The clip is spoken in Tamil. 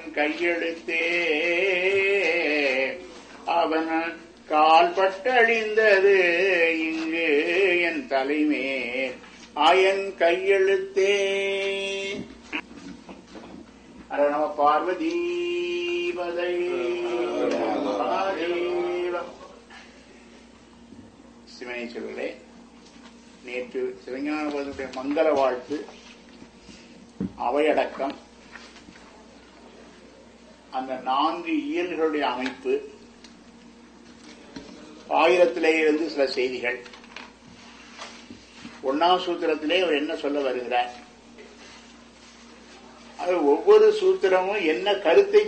கையெழுத்தே அவன் கால் பட்டழிந்தது இங்கு என் தலைமேல் ஆயன் கையெழுத்தே அர நம பார்வதீபதை சிவனை சொல்களே நேற்று சிவஞானபோதனுடைய மங்கள வாழ்த்து அவையடக்கம் அந்த நான்கு இயல்களுடைய அமைப்பு ஆயிரத்திலே இருந்து சில செய்திகள் ஒன்னாம் சூத்திரத்திலே அவர் என்ன சொல்ல வருகிறார் அது ஒவ்வொரு சூத்திரமும் என்ன கருத்தை